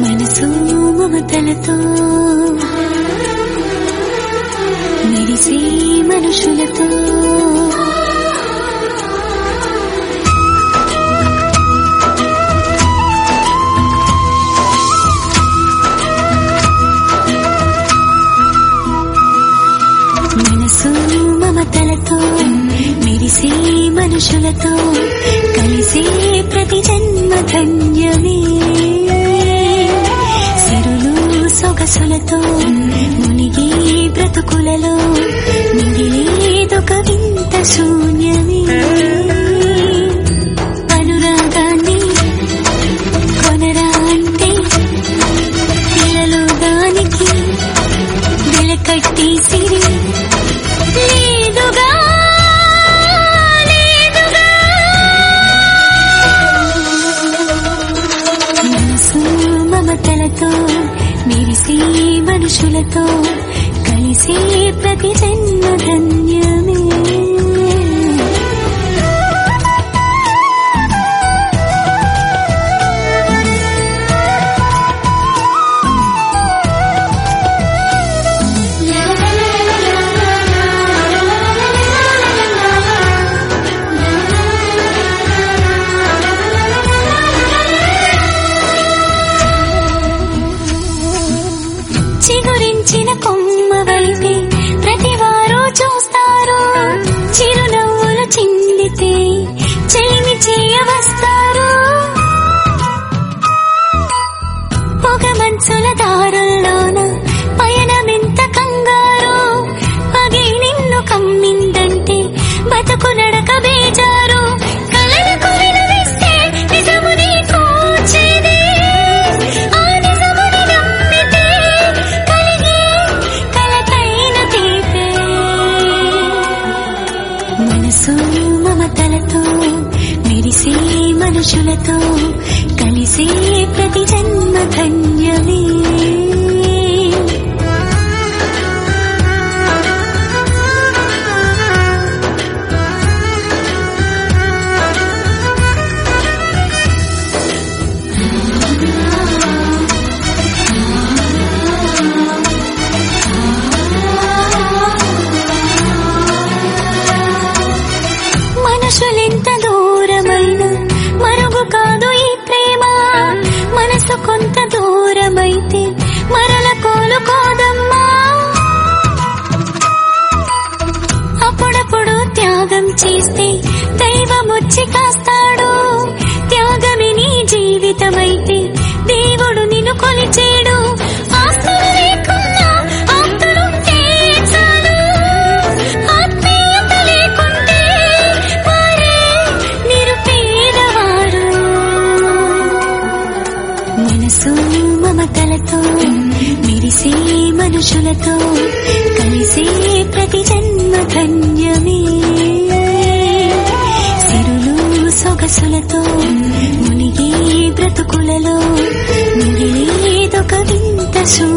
మనసు మమతలతో మెరిసే మనుషులతో మనసు మమతలతో మెరిసే మనుషులతో కలిసే ప్రతి జన్మ ధన్యమే సిరులు సొగసులతో మునిగి బ్రతుకులలో మిగిలేదొక వింత శూన్యమే అనురాగాన్ని కొనరా అంటే ఇలలో దానికి వెలకట్టేసిరి లేదుగా లేదుగా మనసు మమతలతో మెరిసే మనుషులతో కలిసే ప్రతి జన్మ ధన్యమే చిగురించిన కొమ్మ వైపే ప్రతి వారు చూస్తారు చిరునవ్వులు చిందితే చెలిమి చేయవస్తారు పొగ మంచుల దారుల్లోన పయనమెంత కంగారు పగి నిన్ను కమ్మిందంటే బతుకు నడక బేజారు కలలకు వినవిస్తే నిజముని కూర్చేదే ఆ నిజముని నమ్మితే కలిగే కలతైన తీపే మనసు మమతలతో మెరిసే మనుషులతో కలిసే ప్రతి జన్మ ధన్యమే మనుషులెంత దూరమైన మరుగు కాదు ఈ ప్రేమ మనసు కొంత దూరమైతే మరల కోలుకోదమ్మా అప్పుడప్పుడు త్యాగం చేస్తే దైవం వచ్చి కాస్తాడు త్యాగమే నీ జీవితమైతే దేవుడు నిన్ను కొలిచేడు ఆస్తులు లేకున్నా ఆప్తులుంటే చాలు ఆత్మీయత లేకుంటే వారే నిరుపేదవారు మనసు మమతలతో మెరిసే మనుషులతో కలిసే ప్రతి జన్మ ధన్యమే సిరులు సొగసులతో మునిగి బ్రతుకులలో మిగిలేదొక వింత శూన్యమే